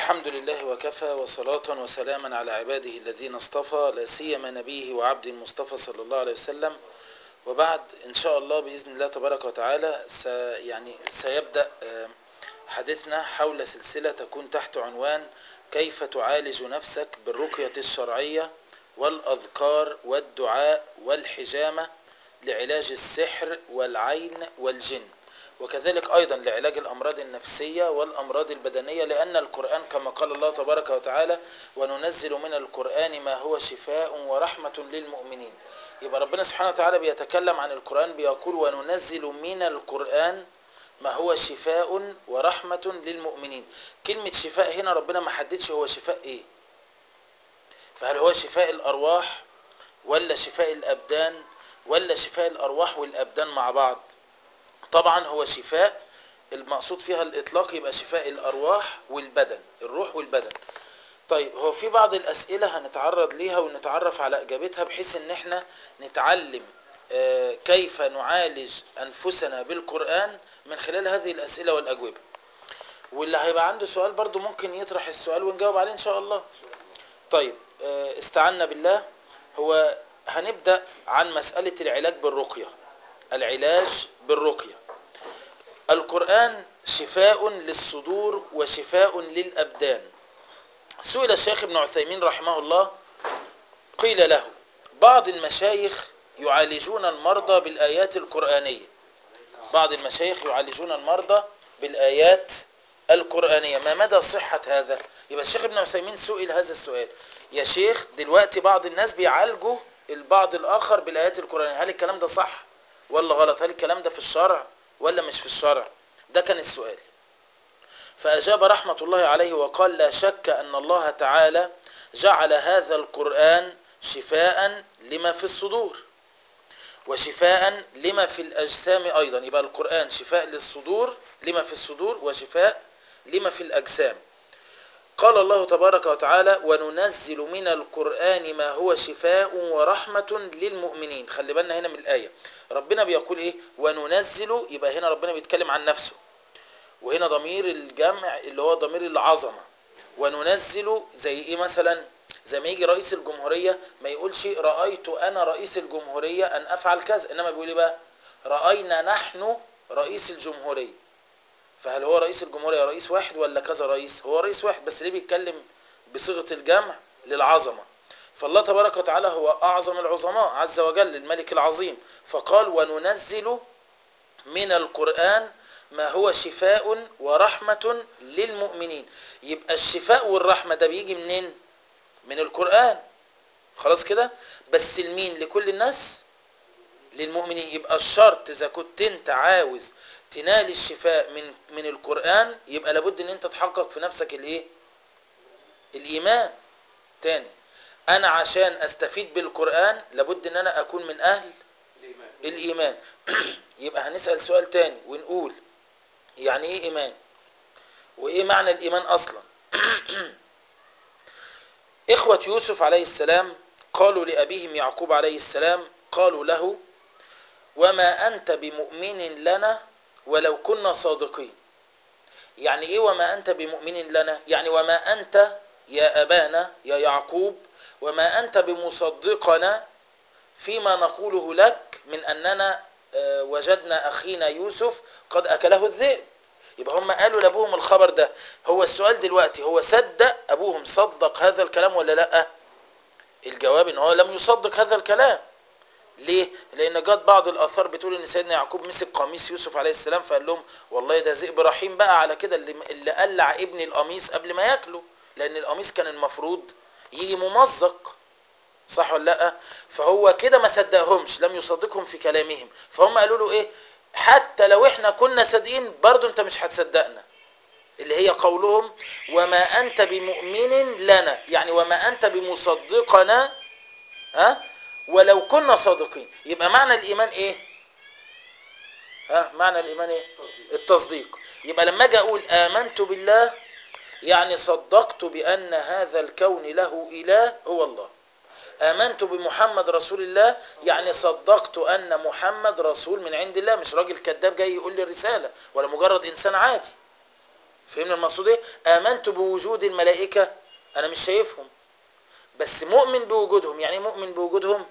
الحمد لله وكفى وصلاة وسلاما على عباده الذين اصطفى لا سيما نبيه وعبد المصطفى صلى الله عليه وسلم وبعد إن شاء الله بإذن الله تبارك وتعالى سي يعني سيبدأ حديثنا حول سلسلة تكون تحت عنوان كيف تعالج نفسك بالرقية الشرعية والأذكار والدعاء والحجامة لعلاج السحر والعين والجن وكذلك أيضا لعلاج الأمراض النفسية والأمراض البدنية لأن القرآن كما قال الله تبارك وتعالى وننزل من القرآن ما هو شفاء ورحمة للمؤمنين يبقى ربنا سبحانه وتعالى بيتكلم عن القرآن بيقول وننزل من القرآن ما هو شفاء ورحمة للمؤمنين كلمة شفاء هنا ربنا ما حددش هو شفاء ايه فهل هو شفاء الأرواح ولا شفاء الأبدان ولا شفاء الأرواح والأبدان مع بعض طبعا هو شفاء المقصود فيها الإطلاق يبقى شفاء الأرواح والبدن الروح والبدن طيب هو في بعض الأسئلة هنتعرض ليها ونتعرف على إجابتها بحيث إن احنا نتعلم آه كيف نعالج أنفسنا بالقرآن من خلال هذه الأسئلة والأجوبة واللي هيبقى عنده سؤال برضو ممكن يطرح السؤال ونجاوب عليه إن شاء الله طيب آه استعنا بالله هو هنبدأ عن مسألة العلاج بالرقية العلاج بالرقية القرآن شفاء للصدور وشفاء للأبدان سئل الشيخ ابن عثيمين رحمه الله قيل له بعض المشايخ يعالجون المرضى بالآيات القرآنية بعض المشايخ يعالجون المرضى بالآيات القرآنية ما مدى صحة هذا يبقى الشيخ ابن عثيمين سئل هذا السؤال يا شيخ دلوقتي بعض الناس بيعالجوا البعض الآخر بالآيات القرآنية هل الكلام ده صح ولا غلط هل الكلام ده في الشرع ولا مش في الشرع ده كان السؤال فأجاب رحمة الله عليه وقال لا شك أن الله تعالى جعل هذا القرآن شفاء لما في الصدور وشفاء لما في الأجسام أيضا يبقى القرآن شفاء للصدور لما في الصدور وشفاء لما في الأجسام قال الله تبارك وتعالى وننزل من القرآن ما هو شفاء ورحمة للمؤمنين خلي بالنا هنا من الآية ربنا بيقول إيه وننزل يبقى هنا ربنا بيتكلم عن نفسه وهنا ضمير الجمع اللي هو ضمير العظمة وننزل زي إيه مثلا زي ما يجي رئيس الجمهورية ما يقولش رأيت أنا رئيس الجمهورية أن أفعل كذا إنما بيقول إيه بقى رأينا نحن رئيس الجمهورية فهل هو رئيس الجمهورية رئيس واحد ولا كذا رئيس هو رئيس واحد بس ليه بيتكلم بصيغة الجمع للعظمة فالله تبارك وتعالى هو أعظم العظماء عز وجل الملك العظيم فقال وننزل من القرآن ما هو شفاء ورحمة للمؤمنين يبقى الشفاء والرحمة ده بيجي منين من القرآن خلاص كده بس المين لكل الناس للمؤمنين يبقى الشرط إذا كنت انت عاوز تنال الشفاء من من القرآن يبقى لابد ان انت تحقق في نفسك الايه الايمان تاني انا عشان استفيد بالقرآن لابد ان انا اكون من اهل الايمان يبقى هنسأل سؤال تاني ونقول يعني ايه ايمان وايه معنى الايمان اصلا اخوة يوسف عليه السلام قالوا لابيهم يعقوب عليه السلام قالوا له وما انت بمؤمن لنا ولو كنا صادقين يعني ايه وما انت بمؤمن لنا يعني وما انت يا ابانا يا يعقوب وما انت بمصدقنا فيما نقوله لك من اننا وجدنا اخينا يوسف قد اكله الذئب يبقى هم قالوا لابوهم الخبر ده هو السؤال دلوقتي هو صدق ابوهم صدق هذا الكلام ولا لا الجواب ان هو لم يصدق هذا الكلام ليه؟ لأن جت بعض الآثار بتقول إن سيدنا يعقوب مسك قميص يوسف عليه السلام فقال لهم والله ده ذئب رحيم بقى على كده اللي, اللي قلع ابن القميص قبل ما ياكله لأن القميص كان المفروض يجي ممزق صح ولا لا؟ فهو كده ما صدقهمش لم يصدقهم في كلامهم فهم قالوا له إيه؟ حتى لو إحنا كنا صادقين برضه أنت مش هتصدقنا اللي هي قولهم وما أنت بمؤمن لنا يعني وما أنت بمصدقنا ها ولو كنا صادقين يبقى معنى الإيمان إيه ها معنى الإيمان إيه التصديق يبقى لما أجي أقول آمنت بالله يعني صدقت بأن هذا الكون له إله هو الله آمنت بمحمد رسول الله يعني صدقت أن محمد رسول من عند الله مش راجل كذاب جاي يقول لي الرسالة ولا مجرد إنسان عادي فهمنا المقصود ايه امنت بوجود الملائكه انا مش شايفهم بس مؤمن بوجودهم يعني ايه مؤمن بوجودهم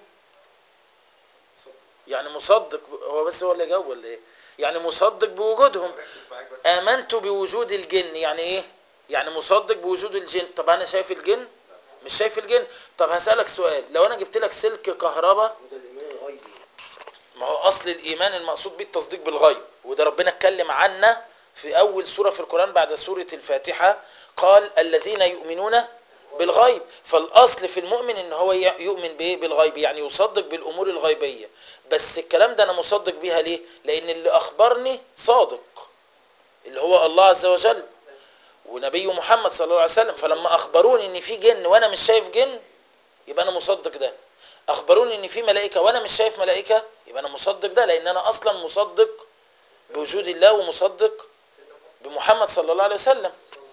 يعني مصدق هو بس هو اللي جاوب ولا ايه يعني مصدق بوجودهم ركز معاك بس امنت بوجود الجن يعني ايه يعني مصدق بوجود الجن طب انا شايف الجن مش شايف الجن طب هسالك سؤال لو انا جبت لك سلك كهرباء وده الايمان الغيبي ما هو اصل الايمان المقصود به التصديق بالغيب وده ربنا اتكلم عنه في اول سوره في القران بعد سوره الفاتحه قال الذين يؤمنون بالغيب فالاصل في المؤمن ان هو ي- يؤمن بايه بالغيب يعني يصدق بالامور الغيبيه بس الكلام ده انا مصدق بيها ليه لان اللي اخبرني صادق اللي هو الله عز وجل ونبي محمد صلى الله عليه وسلم فلما اخبروني ان في جن وانا مش شايف جن يبقى انا مصدق ده اخبروني ان في ملائكه وانا مش شايف ملائكه يبقى انا مصدق ده لان انا اصلا مصدق بوجود الله ومصدق بمحمد صلى الله عليه وسلم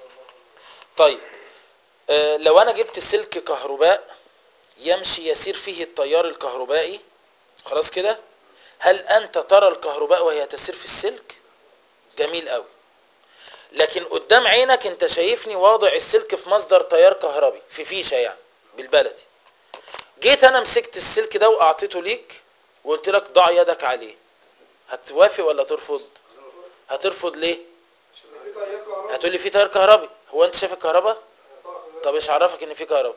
طيب آه لو انا جبت سلك كهرباء يمشي يسير فيه التيار الكهربائي خلاص كده هل انت ترى الكهرباء وهي تسير في السلك جميل قوي لكن قدام عينك انت شايفني واضع السلك في مصدر تيار كهربي في فيشه يعني بالبلدي جيت انا مسكت السلك ده واعطيته ليك وقلت لك ضع يدك عليه هتوافق ولا ترفض هترفض ليه في طريقه كهرباء هتقول لي في تيار كهربي هو انت شايف الكهرباء طب ايش عرفك ان في كهرباء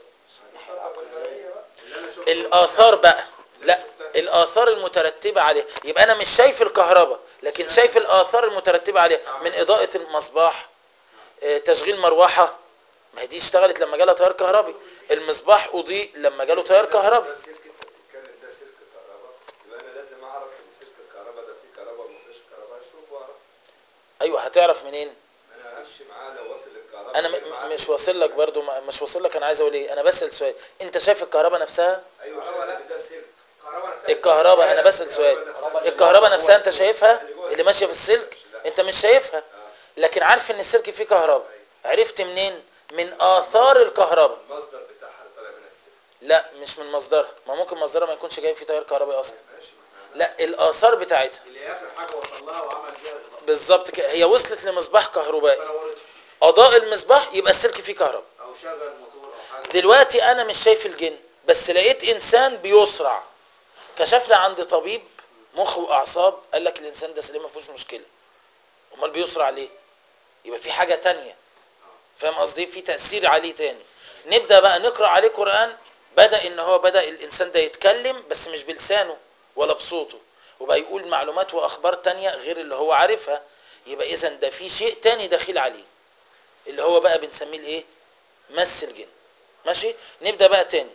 اللي انا شفته الاثار بقى لا الاثار المترتبه عليه يبقى انا مش شايف الكهرباء لكن شايف الاثار المترتبه عليه من اضاءه المصباح آه، تشغيل مروحه ما هي دي اشتغلت لما جالها تيار كهربي المصباح اضيء لما جاله تيار كهربي ده سلك انت بتتكلم ده سلك كهرباء يبقى انا لازم اعرف ان سلك الكهرباء ده فيه كهرباء وما فيهوش كهرباء اشوف واعرف ايوه هتعرف منين انا همشي معاه لو واصل للكهرباء انا غير معاه م- مش في واصل لك برضو ما- مش واصل لك انا عايز اقول ايه انا بسال سؤال انت شايف الكهرباء نفسها ايوه كهرباء شايف لا. إن ده سلك الكهرباء نفسها الكهرباء انا بسال سؤال الكهرباء الكهرباء جوه نفسها انت السلك. شايفها اللي جوه اللي ماشيه في السلك انت مش شايفها لكن عارف ان السلك فيه كهرباء عرفت منين من اثار الكهرباء المصدر بتاعها اللي طالع من السلك لا مش من مصدرها ما ممكن مصدرها ما يكونش جاي فيه تيار كهربائي اصلا ماشي ما احنا لا الاثار بتاعتها اللي اخر حاجه وصل لها وعمل بيها الإضاءة. بالظبط كده هي وصلت لمصباح كهربائي فنورت اضاء المصباح يبقى السلك فيه كهرباء او شغل موتور او حاجه دلوقتي انا مش شايف الجن بس لقيت انسان بيسرع كشفنا عند طبيب مخ واعصاب قال لك الانسان ده سليم ما فيهوش مشكله امال بيسرع ليه يبقى في حاجه تانية فاهم قصدي في تاثير عليه تاني نبدا بقى نقرا عليه قران بدا ان هو بدا الانسان ده يتكلم بس مش بلسانه ولا بصوته وبقى يقول معلومات واخبار تانية غير اللي هو عارفها يبقى اذا ده في شيء تاني داخل عليه اللي هو بقى بنسميه الايه مس الجن ماشي نبدا بقى تاني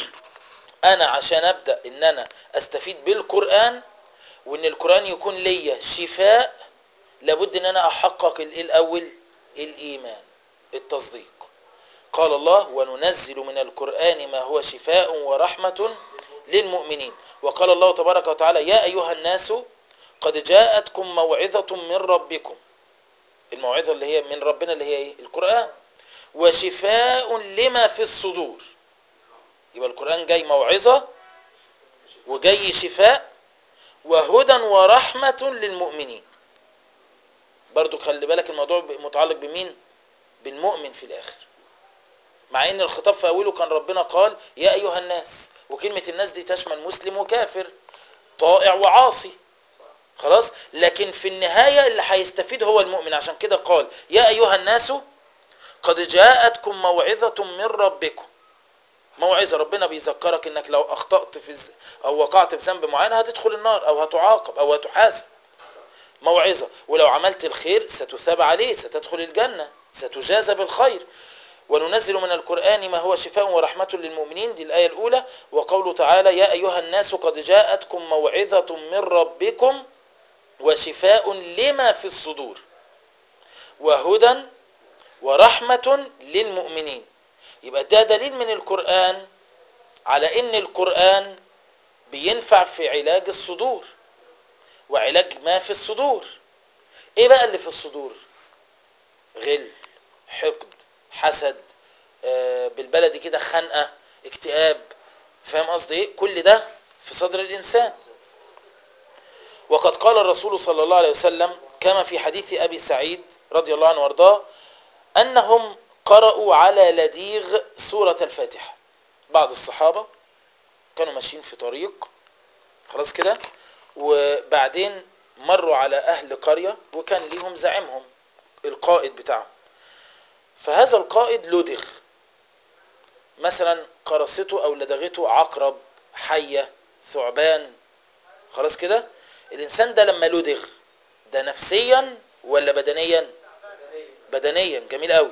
انا عشان ابدا ان انا استفيد بالقران وان القران يكون ليا شفاء لابد ان انا احقق الايه الاول الايمان التصديق قال الله وننزل من القران ما هو شفاء ورحمه للمؤمنين وقال الله تبارك وتعالى يا ايها الناس قد جاءتكم موعظه من ربكم الموعظه اللي هي من ربنا اللي هي ايه القران وشفاء لما في الصدور يبقى القرآن جاي موعظة وجاي شفاء وهدى ورحمة للمؤمنين برضو خلي بالك الموضوع متعلق بمين بالمؤمن في الآخر مع ان الخطاب في أوله كان ربنا قال يا أيها الناس وكلمة الناس دي تشمل مسلم وكافر طائع وعاصي خلاص لكن في النهاية اللي هيستفيد هو المؤمن عشان كده قال يا أيها الناس قد جاءتكم موعظة من ربكم موعظة ربنا بيذكرك انك لو اخطأت في الز... او وقعت في ذنب معين هتدخل النار او هتعاقب او هتحاسب موعظة ولو عملت الخير ستثاب عليه ستدخل الجنة ستجازى بالخير وننزل من القرآن ما هو شفاء ورحمة للمؤمنين دي الآية الأولى وقوله تعالى يا أيها الناس قد جاءتكم موعظة من ربكم وشفاء لما في الصدور وهدى ورحمة للمؤمنين يبقى ده دليل من القرآن على ان القرآن بينفع في علاج الصدور وعلاج ما في الصدور ايه بقى اللي في الصدور غل حقد حسد آه بالبلدي كده خنقة اكتئاب فاهم قصدي ايه كل ده في صدر الانسان وقد قال الرسول صلى الله عليه وسلم كما في حديث ابي سعيد رضي الله عنه وارضاه أنهم قرأوا على لديغ سورة الفاتحة بعض الصحابة كانوا ماشيين في طريق خلاص كده وبعدين مروا على أهل قرية وكان ليهم زعيمهم القائد بتاعهم فهذا القائد لدغ مثلا قرصته أو لدغته عقرب حية ثعبان خلاص كده الإنسان ده لما لدغ ده نفسيا ولا بدنيا بدنيا جميل قوي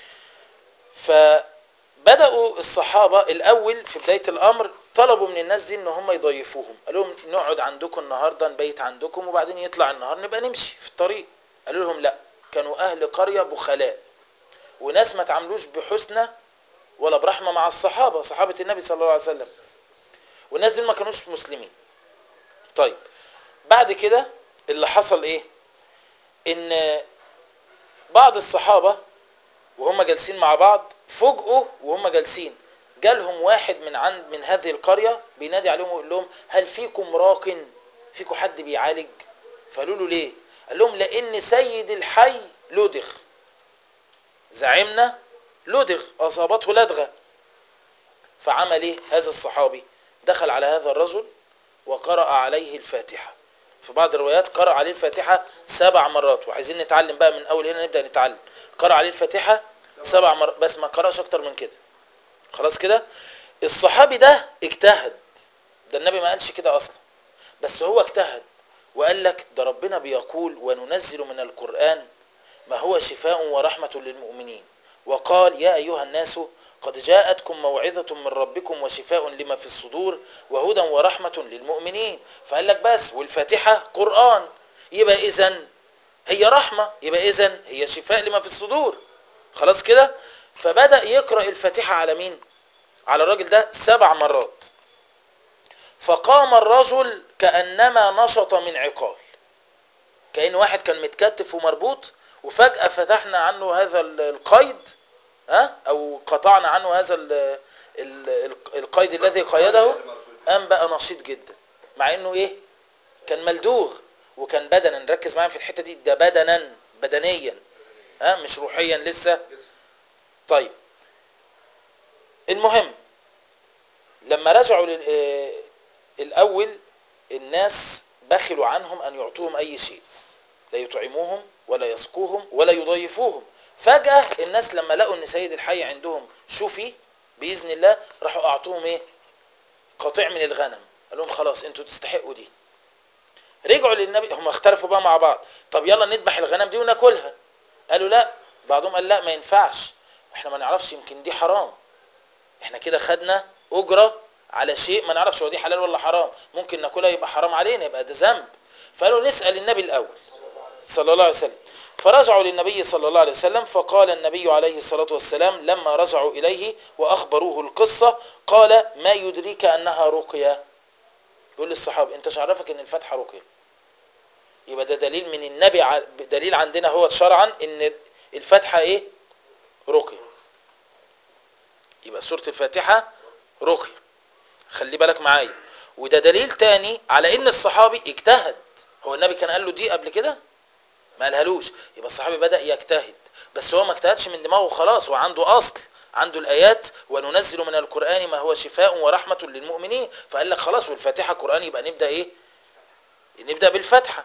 فبدأوا الصحابة الأول في بداية الأمر طلبوا من الناس دي ان هم يضيفوهم قالوا لهم نقعد عندكم النهارده نبيت عندكم وبعدين يطلع النهار نبقى نمشي في الطريق قالوا لهم لا كانوا اهل قريه بخلاء وناس ما تعاملوش بحسنى ولا برحمه مع الصحابه صحابه النبي صلى الله عليه وسلم والناس دول ما كانوش مسلمين طيب بعد كده اللي حصل ايه ان بعض الصحابه وهم جالسين مع بعض فوجئوا وهم جالسين جالهم واحد من عند من هذه القريه بينادي عليهم ويقول لهم هل فيكم راق فيكم حد بيعالج فقالوا له ليه قال لهم لان سيد الحي لدغ زعيمنا لدغ اصابته لدغه فعمل ايه هذا الصحابي دخل على هذا الرجل وقرأ عليه الفاتحة في بعض الروايات قرأ عليه الفاتحة سبع مرات وعايزين نتعلم بقى من أول هنا نبدأ نتعلم قرأ عليه الفاتحة سبع مرات بس ما قرأش أكتر من كده خلاص كده الصحابي ده اجتهد ده النبي ما قالش كده أصلا بس هو اجتهد وقال لك ده ربنا بيقول وننزل من القرآن ما هو شفاء ورحمة للمؤمنين وقال يا أيها الناس قد جاءتكم موعظة من ربكم وشفاء لما في الصدور وهدى ورحمة للمؤمنين فقال لك بس والفاتحة قرآن يبقى إذن هي رحمة يبقى إذن هي شفاء لما في الصدور خلاص كده فبدأ يقرأ الفاتحة على مين على الراجل ده سبع مرات فقام الرجل كأنما نشط من عقال كأن واحد كان متكتف ومربوط وفجأة فتحنا عنه هذا القيد ها او قطعنا عنه هذا ال ال القيد الذي قيده قام بقى نشيط جدا مع انه ايه كان ملدوغ وكان بدنا نركز معايا في الحته دي ده بدنا بدنيا ها مش روحيا لسه طيب المهم لما رجعوا لل الاول الناس بخلوا عنهم ان يعطوهم اي شيء لا يطعموهم ولا يسقوهم ولا يضيفوهم فجأة الناس لما لقوا ان سيد الحي عندهم شوفي بإذن الله راحوا اعطوهم ايه قطيع من الغنم قال لهم خلاص انتوا تستحقوا دي رجعوا للنبي هم اختلفوا بقى مع بعض طب يلا نذبح الغنم دي وناكلها قالوا لا بعضهم قال لا ما ينفعش احنا ما نعرفش يمكن دي حرام احنا كده خدنا اجرة على شيء ما نعرفش هو دي حلال ولا حرام ممكن ناكلها يبقى حرام علينا يبقى ده ذنب فقالوا نسأل النبي الاول صلى الله عليه وسلم فرجعوا للنبي صلى الله عليه وسلم فقال النبي عليه الصلاة والسلام لما رجعوا إليه وأخبروه القصة قال ما يدريك أنها رقية يقول للصحابة انت عرفك ان الفتحة رقية يبقى ده دليل من النبي ع... دليل عندنا هو شرعا ان الفتحة ايه رقية يبقى سورة الفاتحة رقية خلي بالك معايا وده دليل تاني على ان الصحابي اجتهد هو النبي كان قال له دي قبل كده ما قالهالوش يبقى الصحابي بدأ يجتهد بس هو ما اجتهدش من دماغه خلاص هو عنده أصل عنده الآيات وننزل من القرآن ما هو شفاء ورحمة للمؤمنين فقال لك خلاص والفاتحة قرآن يبقى نبدأ إيه نبدأ بالفتحة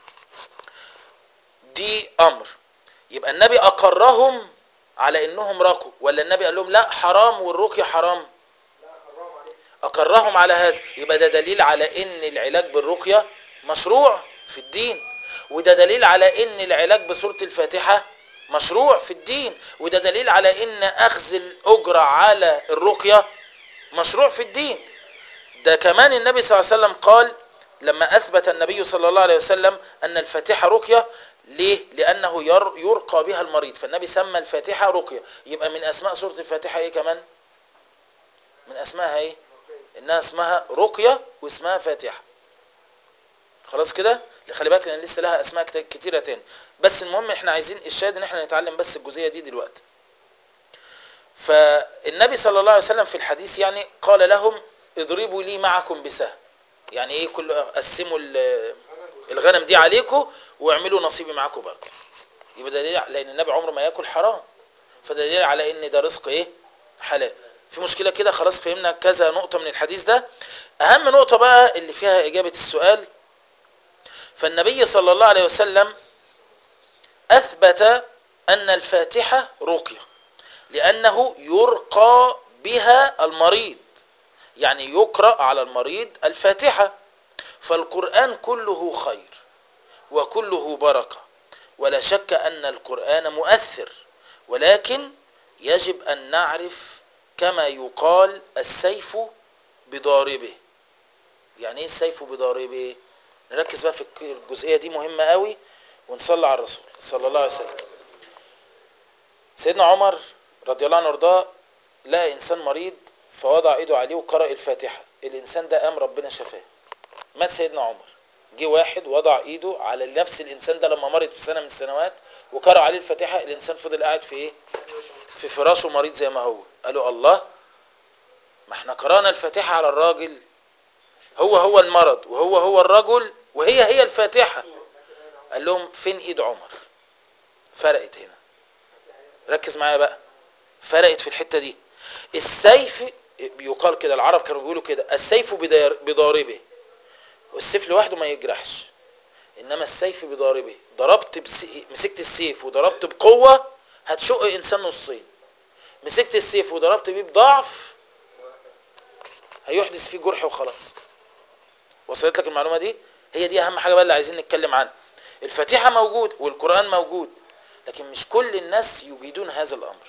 دي أمر يبقى النبي أقرهم على إنهم راقوا ولا النبي قال لهم لا حرام والرقية حرام أقرهم على هذا يبقى ده دليل على إن العلاج بالرقية مشروع في الدين وده دليل على ان العلاج بسورة الفاتحة مشروع في الدين وده دليل على ان اخذ الاجرة على الرقية مشروع في الدين ده كمان النبي صلى الله عليه وسلم قال لما اثبت النبي صلى الله عليه وسلم ان الفاتحة رقية ليه لانه يرقى بها المريض فالنبي سمى الفاتحة رقية يبقى من اسماء سورة الفاتحة ايه كمان من اسمائها ايه انها اسمها رقية واسمها فاتحة خلاص كده خلي بالك لان لسه لها اسماء كتيره تاني بس المهم احنا عايزين الشاهد ان احنا نتعلم بس الجزئيه دي دلوقتي فالنبي صلى الله عليه وسلم في الحديث يعني قال لهم اضربوا لي معكم بسهم يعني ايه كل قسموا الغنم دي عليكم واعملوا نصيبي معاكم برضه يبقى ده لان النبي عمره ما ياكل حرام فده دليل على ان ده رزق ايه حلال في مشكله كده خلاص فهمنا كذا نقطه من الحديث ده اهم نقطه بقى اللي فيها اجابه السؤال فالنبي صلى الله عليه وسلم اثبت ان الفاتحه رقيه لانه يرقى بها المريض يعني يقرا على المريض الفاتحه فالقران كله خير وكله بركه ولا شك ان القران مؤثر ولكن يجب ان نعرف كما يقال السيف بضاربه يعني ايه السيف بضاربه نركز بقى في الجزئيه دي مهمه قوي ونصلي على الرسول صلى الله عليه وسلم سيدنا عمر رضي الله عنه وارضاه لقى انسان مريض فوضع ايده عليه وقرأ الفاتحه الانسان ده قام ربنا شفاه مات سيدنا عمر جه واحد وضع ايده على نفس الانسان ده لما مرض في سنه من السنوات وقرأ عليه الفاتحه الانسان فضل قاعد في ايه في فراشه مريض زي ما هو قالوا الله ما احنا قرانا الفاتحه على الراجل هو هو المرض وهو هو الرجل وهي هي الفاتحه قال لهم فين ايد عمر فرقت هنا ركز معايا بقى فرقت في الحته دي السيف بيقال كده العرب كانوا بيقولوا كده السيف بدار- بضاربه والسيف لوحده ما يجرحش انما السيف بضاربه ضربت بس... مسكت السيف وضربت بقوه هتشق انسان نصين مسكت السيف وضربت بيه بضعف هيحدث فيه جرح وخلاص وصلت لك المعلومه دي هي دي اهم حاجه بقى اللي عايزين نتكلم عنها الفاتحه موجود والقران موجود لكن مش كل الناس يجيدون هذا الامر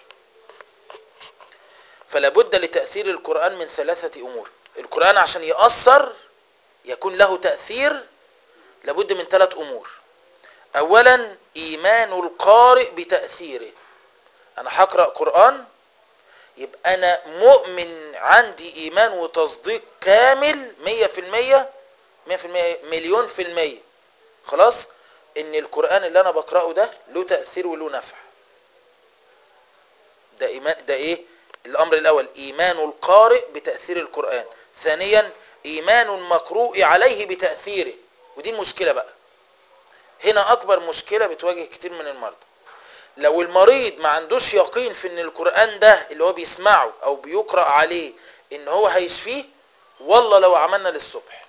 فلا بد لتاثير القران من ثلاثه امور القران عشان ياثر يكون له تاثير لابد من ثلاث امور اولا ايمان القارئ بتاثيره انا هقرا قران يبقى انا مؤمن عندي ايمان وتصديق كامل مية في المية مية في المية مليون في المية خلاص ان القرآن اللي انا بقرأه ده له تأثير وله نفع ده ايمان ده ايه الامر الاول ايمان القارئ بتأثير القرآن ثانيا ايمان المقروء عليه بتأثيره ودي المشكلة بقى هنا اكبر مشكلة بتواجه كتير من المرضى لو المريض ما عندوش يقين في ان القرآن ده اللي هو بيسمعه او بيقرأ عليه ان هو هيشفيه والله لو عملنا للصبح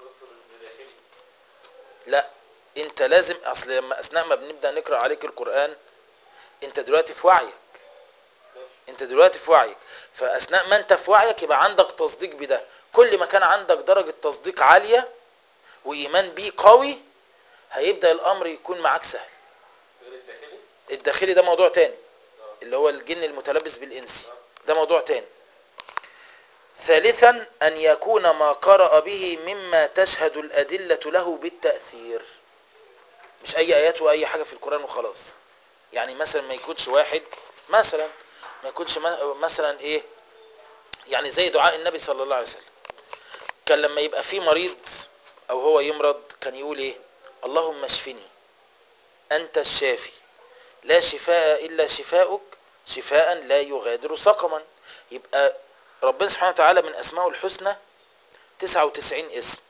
لا انت لازم اصل لما اثناء ما بنبدا نقرا عليك القران انت دلوقتي في وعيك انت دلوقتي في وعيك فاثناء ما انت في وعيك يبقى عندك تصديق بده كل ما كان عندك درجه تصديق عاليه وايمان بيه قوي هيبدا الامر يكون معاك سهل غير الداخلي الداخلي ده موضوع تاني اللي هو الجن المتلبس بالانسي ده موضوع تاني ثالثا ان يكون ما قرأ به مما تشهد الادله له بالتاثير مش اي ايات واي حاجه في القران وخلاص يعني مثلا ما يكونش واحد مثلا ما يكونش ما- مثلا ايه يعني زي دعاء النبي صلى الله عليه وسلم كان لما يبقى في مريض او هو يمرض كان يقول ايه اللهم اشفني انت الشافي لا شفاء الا شفاؤك شفاء لا يغادر سقما يبقى ربنا سبحانه وتعالى من اسمائه الحسنى 99 اسم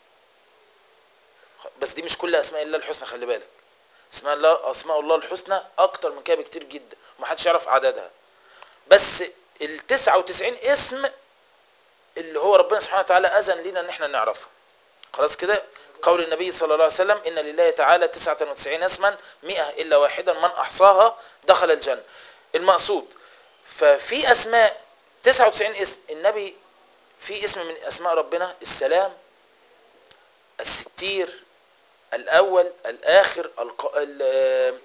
بس دي مش كل اسماء الله الحسنى خلي بالك اسماء الله اسماء الله الحسنى اكتر من كده بكتير جدا ومحدش يعرف عددها بس ال 99 اسم اللي هو ربنا سبحانه وتعالى اذن لنا ان احنا نعرفه خلاص كده قول النبي صلى الله عليه وسلم ان لله تعالى 99 اسما 100 الا واحدا من احصاها دخل الجنه المقصود ففي اسماء 99 اسم النبي في اسم من اسماء ربنا السلام الستير الاول الاخر الق... ال...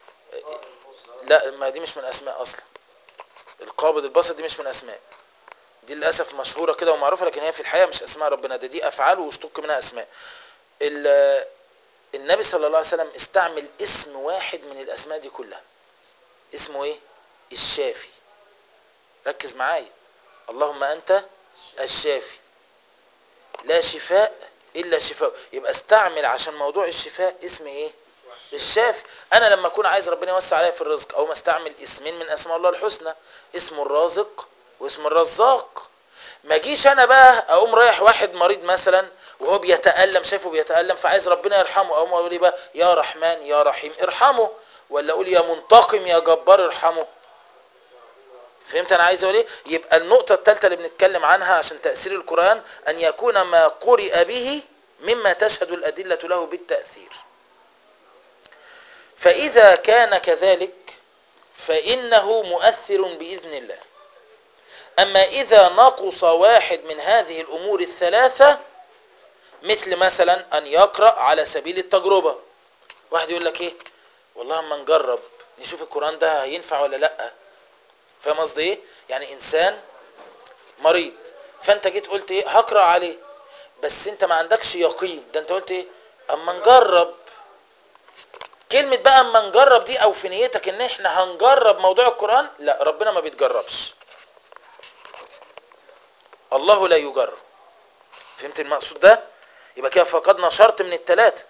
لا ما دي مش من اسماء اصلا القابض البسط دي مش من اسماء دي للاسف مشهوره كده ومعروفه لكن هي في الحقيقه مش اسماء ربنا ده دي افعال واشتق منها اسماء ال- النبي صلى الله عليه وسلم استعمل اسم واحد من الاسماء دي كلها اسمه ايه الشافي ركز معايا اللهم انت الشافي لا شفاء الا شفاء يبقى استعمل عشان موضوع الشفاء اسم ايه الشافي انا لما اكون عايز ربنا يوسع عليا في الرزق او ما استعمل اسمين من اسماء الله الحسنى اسم الرازق واسم الرزاق ما اجيش انا بقى اقوم رايح واحد مريض مثلا وهو بيتالم شايفه بيتالم فعايز ربنا يرحمه اقوم اقول ايه بقى يا رحمن يا رحيم ارحمه ولا اقول يا منتقم يا جبار ارحمه فهمت انا عايز اقول ايه يبقى النقطه الثالثه اللي بنتكلم عنها عشان تاثير القران ان يكون ما قرئ به مما تشهد الادله له بالتاثير فاذا كان كذلك فانه مؤثر باذن الله اما اذا نقص واحد من هذه الامور الثلاثه مثل مثلا ان يقرا على سبيل التجربه واحد يقول لك ايه والله اما نجرب نشوف القران ده هينفع ولا لا فاهم قصدي ايه يعني انسان مريض فانت جيت قلت ايه هقرا عليه بس انت ما عندكش يقين ده انت قلت ايه اما نجرب كلمة بقى اما نجرب دي او في نيتك ان احنا هنجرب موضوع القرآن لا ربنا ما بيتجربش الله لا يجرب فهمت المقصود ده يبقى كده فقدنا شرط من الثلاثة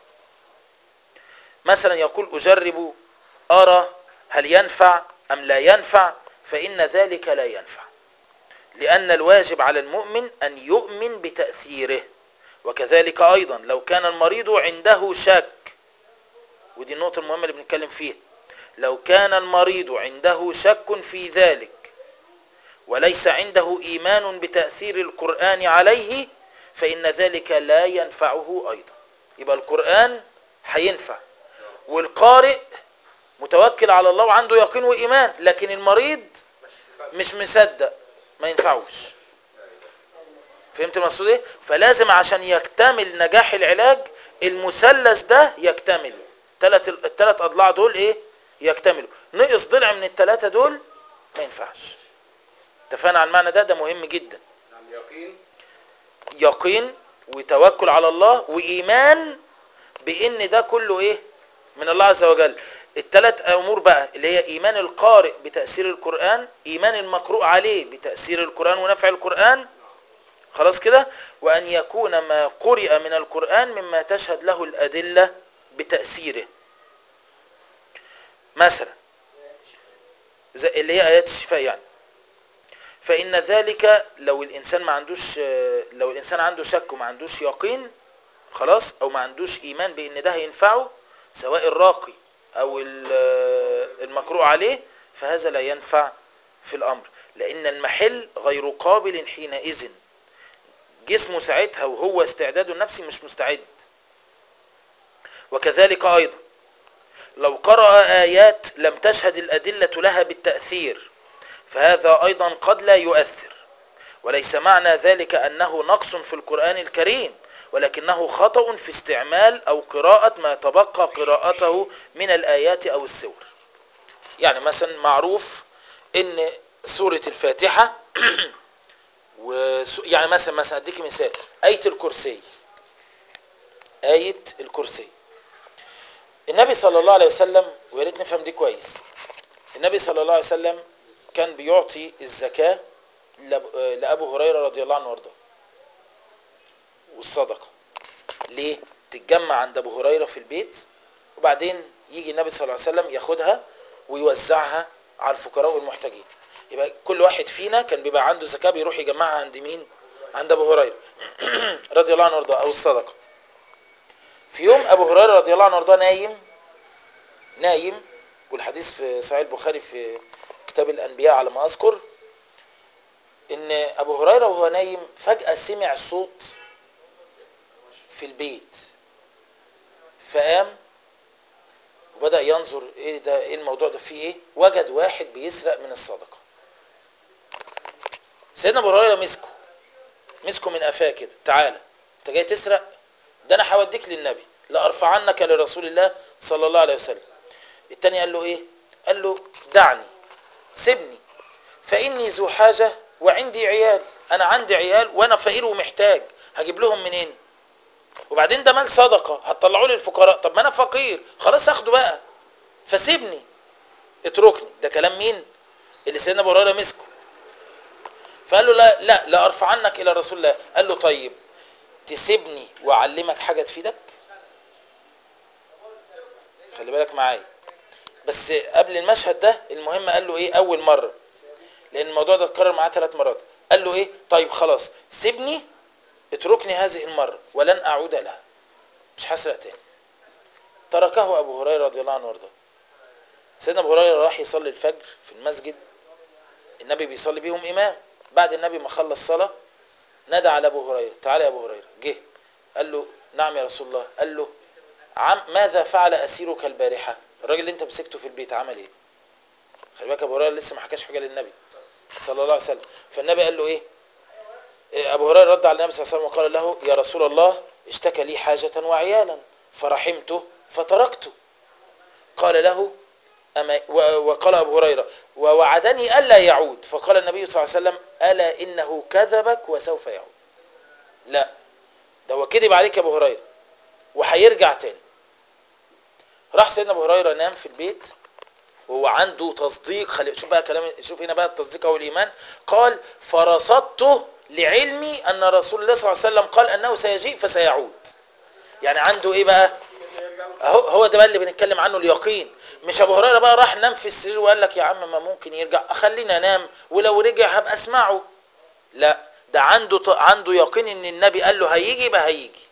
مثلا يقول أجرب أرى هل ينفع أم لا ينفع فإن ذلك لا ينفع لأن الواجب على المؤمن أن يؤمن بتأثيره وكذلك أيضا لو كان المريض عنده شك ودي النقطة المهمة اللي بنتكلم فيها لو كان المريض عنده شك في ذلك وليس عنده إيمان بتأثير القرآن عليه فإن ذلك لا ينفعه أيضا يبقى القرآن هينفع والقارئ متوكل على الله وعنده يقين وإيمان لكن المريض مش مصدق ما ينفعوش فهمت المقصود ايه فلازم عشان يكتمل نجاح العلاج المثلث ده يكتمل ثلاث الثلاث اضلاع دول ايه يكتملوا نقص ضلع من الثلاثه دول ما ينفعش اتفقنا على المعنى ده ده مهم جدا نعم يقين يقين وتوكل على الله وايمان بان ده كله ايه من الله عز وجل الثلاث امور بقى اللي هي ايمان القارئ بتاثير القران ايمان المقروء عليه بتاثير القران ونفع القران خلاص كده وان يكون ما قرئ من القران مما تشهد له الادله بتاثيره مثلا زي اللي هي ايات الشفاء يعني فان ذلك لو الانسان ما عندوش لو الانسان عنده شك وما عندوش يقين خلاص او ما عندوش ايمان بان ده هينفعه سواء الراقي او المقروء عليه فهذا لا ينفع في الامر لان المحل غير قابل حينئذ جسمه ساعتها وهو استعداده النفسي مش مستعد وكذلك ايضا لو قرأ آيات لم تشهد الأدلة لها بالتأثير فهذا أيضا قد لا يؤثر وليس معنى ذلك أنه نقص في القرآن الكريم ولكنه خطأ في استعمال أو قراءة ما تبقى قراءته من الآيات أو السور يعني مثلا معروف ان سورة الفاتحة و يعني مثلا مثلا اديك مثال آية الكرسي آية الكرسي النبي صلى الله عليه وسلم ويا ريت نفهم دي كويس النبي صلى الله عليه وسلم كان بيعطي الزكاة لأبو هريرة رضي الله عنه وارضاه والصدقة ليه تتجمع عند أبو هريرة في البيت وبعدين يجي النبي صلى الله عليه وسلم ياخدها ويوزعها على الفقراء والمحتاجين يبقى كل واحد فينا كان بيبقى عنده زكاة بيروح يجمعها عند مين عند أبو هريرة رضي الله عنه وارضاه أو الصدقة في يوم أبو هريرة رضي الله عنه وارضاه نايم نايم والحديث في صحيح البخاري في كتاب الأنبياء على ما أذكر إن أبو هريرة وهو نايم فجأة سمع صوت في البيت فقام وبدأ ينظر ايه ده ايه الموضوع ده فيه ايه وجد واحد بيسرق من الصدقة سيدنا ابو هريره مسكه مسكه من قفاه كده تعالى انت جاي تسرق ده انا هوديك للنبي لارفعنك لرسول الله صلى الله عليه وسلم التاني قال له ايه قال له دعني سيبني فاني ذو حاجه وعندي عيال انا عندي عيال وانا فقير ومحتاج هجيب لهم منين وبعدين ده مال صدقه هتطلعوه للفقراء طب ما انا فقير خلاص اخده بقى فسيبني اتركني ده كلام مين اللي سيدنا ابو هريره مسكه فقال له لا لا لا ارفعنك الى رسول الله قال له طيب تسيبني واعلمك حاجه تفيدك خلي بالك معايا بس قبل المشهد ده المهم قال له ايه اول مره لان الموضوع ده اتكرر معاه ثلاث مرات قال له ايه طيب خلاص سيبني اتركني هذه المره ولن اعود لها مش هسرق تاني تركه ابو هريره رضي الله عنه وارضاه سيدنا ابو هريره راح يصلي الفجر في المسجد النبي بيصلي بيهم امام بعد النبي ما خلص صلاه نادى على ابو هريره تعالى يا ابو هريره جه قال له نعم يا رسول الله قال له عم ماذا فعل اسيرك البارحه الراجل اللي انت مسكته في البيت عمل ايه خلي بالك ابو هريره لسه ما حكاش حاجه للنبي صلى الله عليه وسلم فالنبي قال له ايه إيه، ابو هريره رد على النبي صلى الله عليه وسلم وقال له يا رسول الله اشتكى لي حاجه وعيالا فرحمته فتركته قال له أما و- وقال ابو هريره ووعدني الا يعود فقال النبي صلى الله عليه وسلم الا انه كذبك وسوف يعود لا ده هو كذب عليك يا ابو هريره وهيرجع تاني راح سيدنا ابو هريره نام في البيت وهو عنده تصديق خلي شوف بقى كلام شوف هنا بقى التصديق او الايمان قال فرصدته لعلمي ان رسول الله صلى الله عليه وسلم قال انه سيجيء فسيعود يعني عنده ايه بقى هو هو ده بقى اللي بنتكلم عنه اليقين مش ابو هريره بقى راح نام في السرير وقال لك يا عم ما ممكن يرجع خلينا انام ولو رجع هبقى اسمعه لا ده عنده ط- عنده يقين ان النبي قال له هيجي يبقى هيجي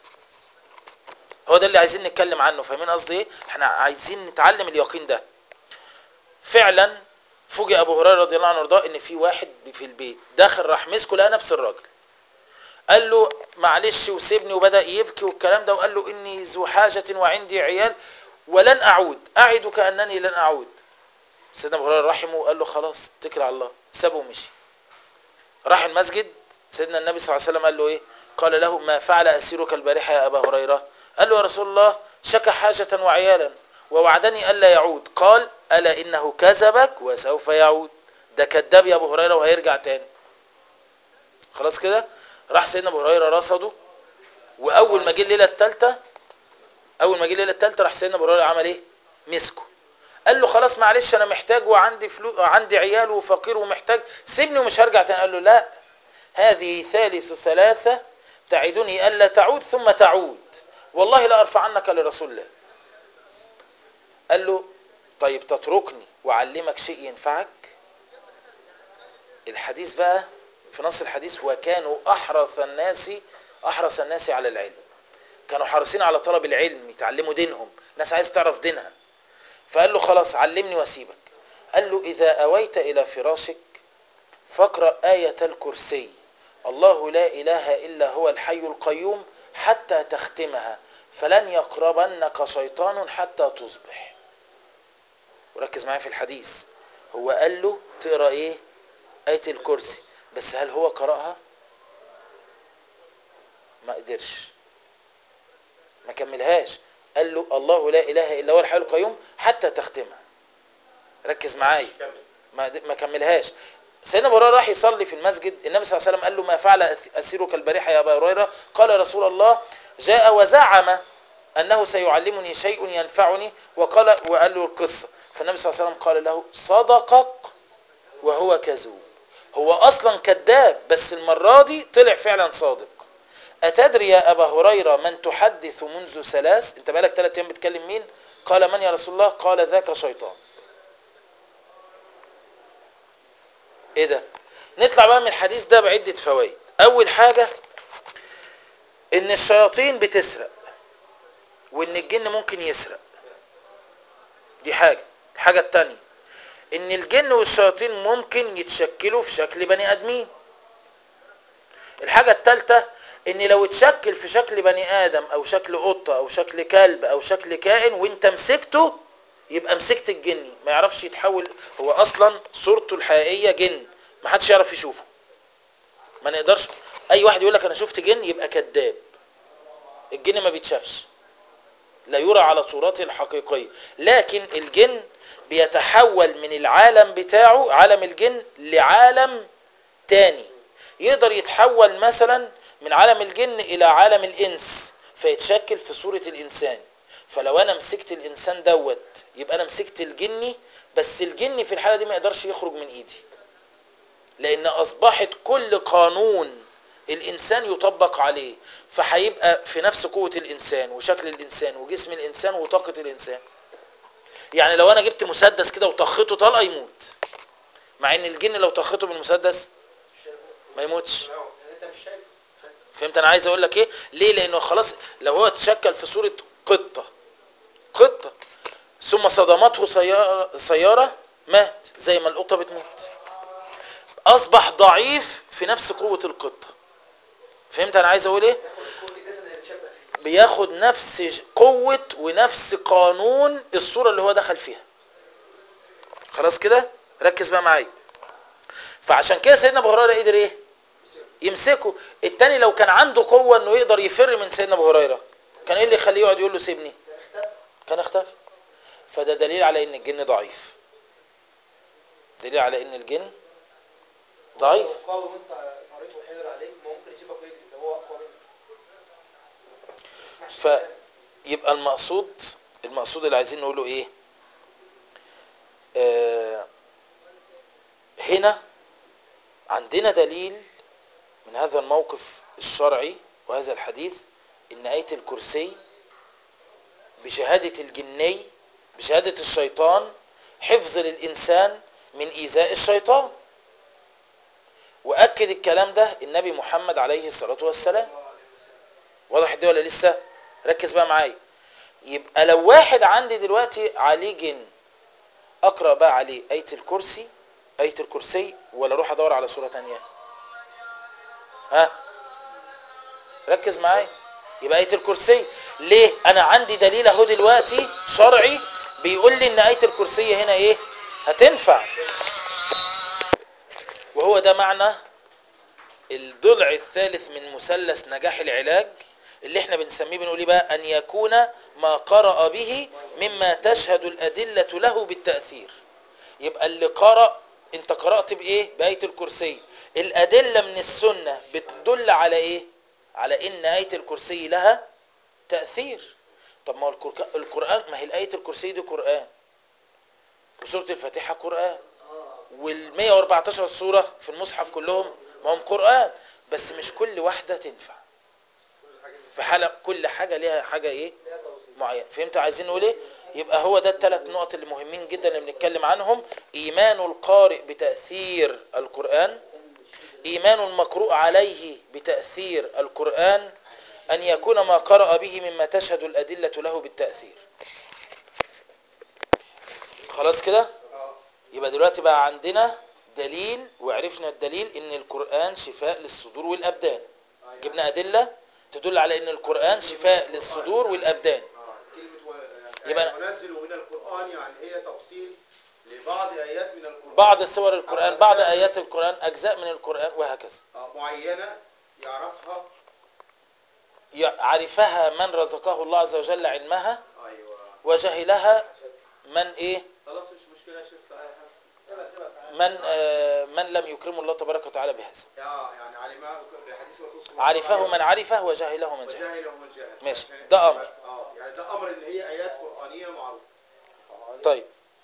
هو ده اللي عايزين نتكلم عنه فاهمين قصدي ايه احنا عايزين نتعلم اليقين ده فعلا فوجئ ابو هريره رضي الله عنه وارضاه ان في واحد في البيت دخل راح مسكه لقى نفس الراجل قال له معلش وسيبني وبدا يبكي والكلام ده وقال له اني ذو حاجه وعندي عيال ولن اعود اعدك انني لن اعود سيدنا ابو هريره رحمه وقال له خلاص اتكل على الله سابه ومشي راح المسجد سيدنا النبي صلى الله عليه وسلم قال له ايه قال له ما فعل اسيرك البارحه يا ابا هريره قال له يا رسول الله شكى حاجه وعيالا ووعدني الا يعود قال الا انه كذبك وسوف يعود ده كذاب يا ابو هريره وهيرجع تاني خلاص كده راح سيدنا ابو هريره رصده واول ما جه الليله الثالثه اول ما جه الليله الثالثه راح سيدنا ابو هريره عمل ايه مسكه قال له خلاص معلش انا محتاج وعندي فلوس عندي عيال وفقير ومحتاج سيبني ومش هرجع تاني قال له لا هذه ثالث ثلاثه تعدني الا تعود ثم تعود والله لا ارفعنك لرسول الله قال له طيب تتركني واعلمك شيء ينفعك الحديث بقى في نص الحديث وكانوا احرص الناس احرص الناس على العلم كانوا حريصين على طلب العلم يتعلموا دينهم ناس عايز تعرف دينها فقال له خلاص علمني واسيبك قال له اذا اويت الى فراشك فاقرا ايه الكرسي الله لا اله الا هو الحي القيوم حتى تختمها فلن يقربنك شيطان حتى تصبح وركز معايا في الحديث هو قال له تقرا ايه ايه الكرسي بس هل هو قراها ما قدرش ما كملهاش قال له الله لا اله الا هو الحي القيوم حتى تختمها ركز معايا كمل ما ما كملهاش سيدنا ابو هريره راح يصلي في المسجد النبي صلى الله عليه وسلم قال له ما فعل اسيرك البارحه يا ابا هريره قال يا رسول الله جاء وزعم انه سيعلمني شيء ينفعني وقال وقال له القصه فالنبي صلى الله عليه وسلم قال له صدقك وهو كذوب هو اصلا كذاب بس المره دي طلع فعلا صادق اتدري يا ابا هريره من تحدث منذ ثلاث انت بقالك ثلاث ايام بتكلم مين قال من يا رسول الله قال ذاك شيطان ايه ده نطلع بقى من الحديث ده بعدة فوائد اول حاجة ان الشياطين بتسرق وان الجن ممكن يسرق دي حاجة الحاجة التانية ان الجن والشياطين ممكن يتشكلوا في شكل بني ادمين الحاجة التالتة ان لو اتشكل في شكل بني ادم او شكل قطة او شكل كلب او شكل كائن وانت مسكته يبقى مسكت الجني ما يعرفش يتحول هو اصلا صورته الحقيقيه جن ما حدش يعرف يشوفه ما نقدرش اي واحد يقول لك انا شفت جن يبقى كذاب الجن ما بيتشافش لا يرى على صورته الحقيقيه لكن الجن بيتحول من العالم بتاعه عالم الجن لعالم تاني يقدر يتحول مثلا من عالم الجن الى عالم الانس فيتشكل في صوره الانسان فلو انا مسكت الانسان دوت يبقى انا مسكت الجني بس الجني في الحاله دي ما يقدرش يخرج من ايدي لان اصبحت كل قانون الانسان يطبق عليه فهيبقى في نفس قوه الانسان وشكل الانسان وجسم الانسان وطاقه الانسان يعني لو انا جبت مسدس كده وطخته طلقه يموت مع ان الجن لو طخته بالمسدس ما يموتش انت مش شايف فهمت انا عايز اقول لك ايه ليه لانه خلاص لو هو اتشكل في صوره قطه قطه ثم صدمته سيارة, سياره مات زي ما القطه بتموت اصبح ضعيف في نفس قوة القطة فهمت انا عايز اقول ايه قوة الجسد اللي بتشبه فيه بياخد نفس قوة ونفس قانون الصورة اللي هو دخل فيها خلاص كده ركز بقى معايا فعشان كده سيدنا ابو هريره قدر ايه يمسكه التاني لو كان عنده قوة انه يقدر يفر من سيدنا ابو هريره كان ايه اللي يخليه يقعد يقول له سيبني كان اختفى كان اختفى فده دليل على ان الجن ضعيف دليل على ان الجن ضعيف لو قوي وانت قريت وحيدر عليك ممكن يسيبك ويجري ده هو اقوى منك ما يسمعش ف- كلام. يبقى المقصود المقصود اللي عايزين نقوله ايه آه هنا عندنا دليل من هذا الموقف الشرعي وهذا الحديث ان آية الكرسي بشهادة الجني بشهادة الشيطان حفظ للإنسان من إيذاء الشيطان وأكد الكلام ده النبي محمد عليه الصلاة والسلام واضح دي ولا لسه ركز بقى معايا يبقى لو واحد عندي دلوقتي عليه جن اقرا بقى عليه ايه الكرسي ايه الكرسي ولا اروح ادور على سوره تانية ها ركز معايا يبقى ايه الكرسي ليه انا عندي دليل اهو دلوقتي شرعي بيقول لي ان ايه الكرسي هنا ايه هتنفع وهو ده معنى الضلع الثالث من مثلث نجاح العلاج اللي احنا بنسميه بنقول ايه بقى ان يكون ما قرأ به مما تشهد الأدلة له بالتأثير يبقى اللي قرأ انت قرأت بايه بآية الكرسي الأدلة من السنة بتدل على ايه على ان آية الكرسي لها تأثير طب ما هو القرآن- القرآن ما هي الآية الكرسي دي قرآن وسورة الفاتحة قرآن وال 114 سورة في المصحف كلهم ما هم قرآن بس مش كل واحدة تنفع في حالة كل حاجة ليها حاجة ايه ليها توظيف. معين فهمت عايزين نقول ايه يبقى هو ده الثلاث نقط اللي مهمين جدا اللي بنتكلم عنهم ايمان القارئ بتأثير القرآن ايمان المقروء عليه بتأثير القرآن ان يكون ما قرأ به مما تشهد الأدلة له بالتأثير خلاص كده اه يبقى دلوقتي بقى عندنا دليل وعرفنا الدليل ان القرآن شفاء للصدور والأبدان جبنا أدلة تدل على ان القرآن شفاء للصدور والأبدان اه كلمة و... يبقى- يعني ونزل من القرآن يعني هي تفصيل لبعض آيات من القرآن بعض سور القرآن أو بعض أجزاء من- آيات القرآن أجزاء من القرآن وهكذا آه معينة يعرفها عرفها من رزقه الله عز وجل علمها ايوه وجهلها من ايه خلاص مش مشكلة يا شيخ تعالى سيبها سيبها تعالى. من آه من لم يكرمه الله تبارك وتعالى بهذا اه يعني علمها حديث الرسول صلى الله عليه عرفه وسلم من عرفه وجهله من جهل وجاهله من جاهل ماشي. عشان- ده أمر. اه يعني ده امر ان هي ايات قرآنية معروفة طيب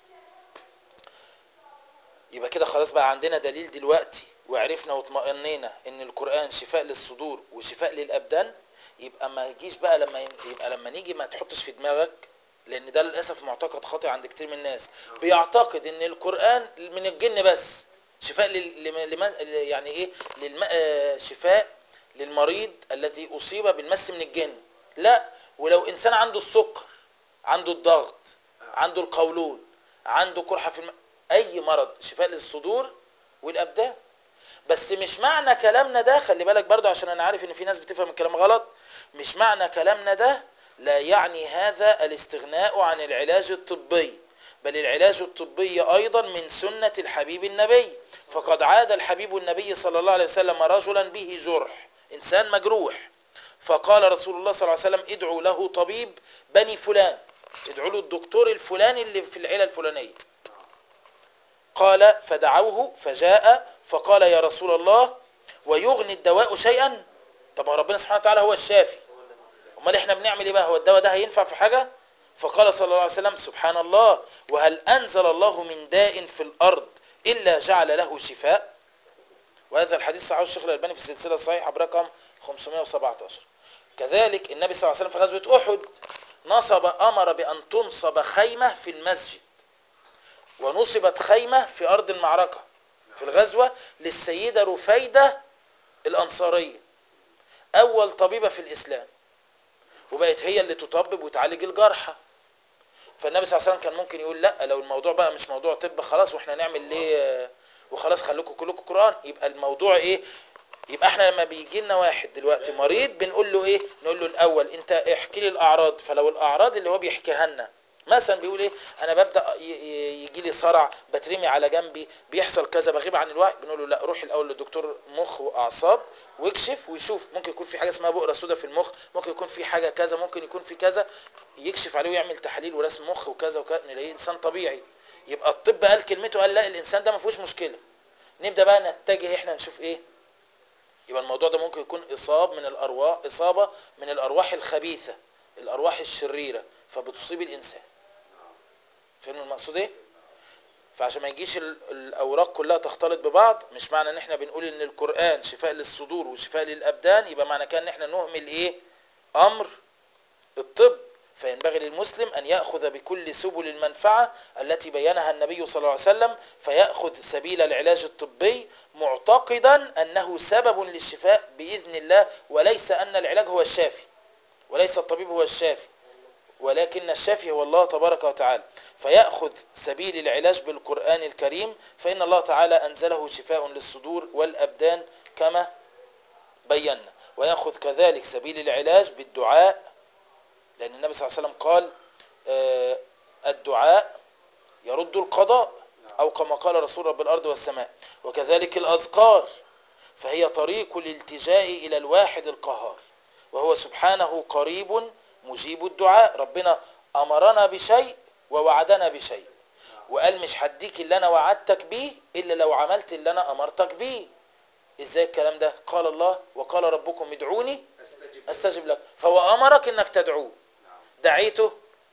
يبقى كده خلاص بقى عندنا دليل دلوقتي وعرفنا واطمئنينا ان القرآن شفاء للصدور وشفاء للأبدان يبقى ما يجيش بقى لما يبقى لما نيجي ما تحطش في دماغك لان ده للاسف معتقد خاطئ عند كتير من الناس بيعتقد ان القرآن من الجن بس شفاء لل... لم... لم... يعني ايه للم... آه، شفاء للمريض الذي اصيب بالمس من الجن لا ولو انسان عنده السكر عنده الضغط عنده القولون عنده قرحة في الم... اي مرض شفاء للصدور والابدان بس مش معنى كلامنا ده خلي بالك برضو عشان انا عارف ان في ناس بتفهم الكلام غلط مش معنى كلامنا ده لا يعني هذا الاستغناء عن العلاج الطبي بل العلاج الطبي ايضا من سنة الحبيب النبي فقد عاد الحبيب النبي صلى الله عليه وسلم رجلا به جرح انسان مجروح فقال رسول الله صلى الله عليه وسلم ادعوا له طبيب بني فلان ادعوا له الدكتور الفلاني اللي في العيلة الفلانية قال فدعوه فجاء فقال يا رسول الله ويغني الدواء شيئا طب ما ربنا سبحانه وتعالى هو الشافي امال احنا بنعمل ايه بقى هو الدواء ده هينفع في حاجة فقال صلى الله عليه وسلم سبحان الله وهل انزل الله من داء في الارض الا جعل له شفاء وهذا الحديث صحيح الشيخ الالباني في السلسله الصحيحه برقم 517 كذلك النبي صلى الله عليه وسلم في غزوه احد نصب امر بان تنصب خيمه في المسجد ونصبت خيمه في ارض المعركه في الغزوه للسيده رفيده الانصاريه اول طبيبه في الاسلام وبقت هي اللي تطبب وتعالج الجرحى فالنبي صلى الله عليه وسلم كان ممكن يقول لا لو الموضوع بقى مش موضوع طب خلاص واحنا نعمل ليه وخلاص خليكم كلكم قران يبقى الموضوع ايه يبقى احنا لما بيجي لنا واحد دلوقتي مريض بنقول له ايه نقول له الاول انت احكي لي الاعراض فلو الاعراض اللي هو بيحكيها لنا مثلا بيقول ايه انا ببدا يجي لي صرع بترمي على جنبي بيحصل كذا بغيب عن الوعي بنقول له لا روح الاول لدكتور مخ واعصاب واكشف ويشوف ممكن يكون في حاجه اسمها بؤره سوداء في المخ ممكن يكون في حاجه كذا ممكن يكون في كذا يكشف عليه ويعمل تحاليل ورسم مخ وكذا وكذا نلاقيه انسان طبيعي يبقى الطب قال كلمته قال لا الانسان ده ما فيهوش مشكله نبدا بقى نتجه احنا نشوف ايه يبقى الموضوع ده ممكن يكون اصاب من الارواح اصابه من الارواح الخبيثه الارواح الشريره فبتصيب الانسان فاهم المقصود ايه فعشان ما يجيش ال- الاوراق كلها تختلط ببعض مش معنى ان احنا بنقول ان القران شفاء للصدور وشفاء للابدان يبقى معنى كده ان احنا نهمل ايه امر الطب فينبغي للمسلم ان ياخذ بكل سبل المنفعه التي بينها النبي صلى الله عليه وسلم فياخذ سبيل العلاج الطبي معتقدا انه سبب للشفاء باذن الله وليس ان العلاج هو الشافي وليس الطبيب هو الشافي ولكن الشافي هو الله تبارك وتعالى فيأخذ سبيل العلاج بالقرآن الكريم فإن الله تعالى أنزله شفاء للصدور والأبدان كما بينا ويأخذ كذلك سبيل العلاج بالدعاء لأن النبي صلى الله عليه وسلم قال آه، الدعاء يرد القضاء أو كما قال رسول رب الأرض والسماء وكذلك الأذكار فهي طريق الالتجاء إلى الواحد القهار وهو سبحانه قريب مجيب الدعاء ربنا أمرنا بشيء ووعدنا بشيء وقال مش هديك اللي أنا وعدتك بيه إلا لو عملت اللي أنا أمرتك بيه إزاي الكلام ده قال الله وقال ربكم ادعوني استجب أستجب لك فهو أمرك إنك تدعوه نعم دعيته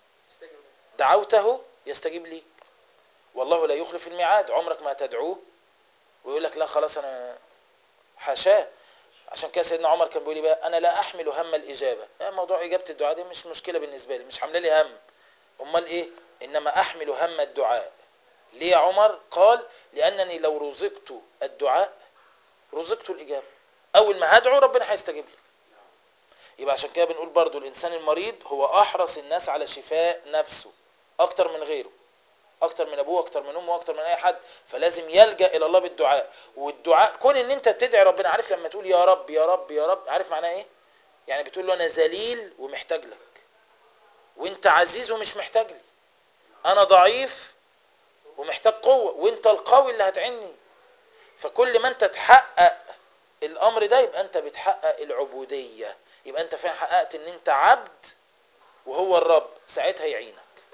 دعوته يستجيب ليك والله لا يخلف الميعاد عمرك ما تدعوه ويقول لك لا خلاص انا حاشاه عشان كده سيدنا عمر كان بيقول لي بقى انا لا احمل هم الاجابه يعني موضوع اجابه الدعاء دي مش مشكله بالنسبه لي مش حامله لي هم امال ايه انما احمل هم الدعاء ليه يا عمر قال لانني لو رزقت الدعاء رزقت الاجابه اول ما هدعو ربنا هيستجيب لي يبقى عشان كده بنقول برضو الانسان المريض هو احرص الناس على شفاء نفسه اكتر من غيره اكتر من ابوه اكتر من امه اكتر من اي حد فلازم يلجا الى الله بالدعاء والدعاء كون ان انت بتدعي ربنا عارف لما تقول يا رب يا رب يا رب عارف معناه ايه يعني بتقول له انا ذليل ومحتاج لك وانت عزيز ومش محتاج لي انا ضعيف ومحتاج قوه وانت القوي اللي هتعني فكل ما انت تحقق الامر ده يبقى انت بتحقق العبوديه يبقى انت فعلا حققت ان انت عبد وهو الرب ساعتها يعينك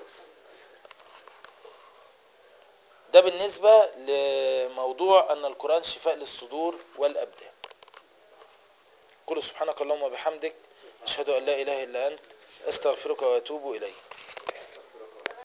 ده بالنسبة لموضوع أن القرآن شفاء للصدور والأبدان قل سبحانك اللهم وبحمدك أشهد أن لا إله إلا أنت أستغفرك وأتوب إليك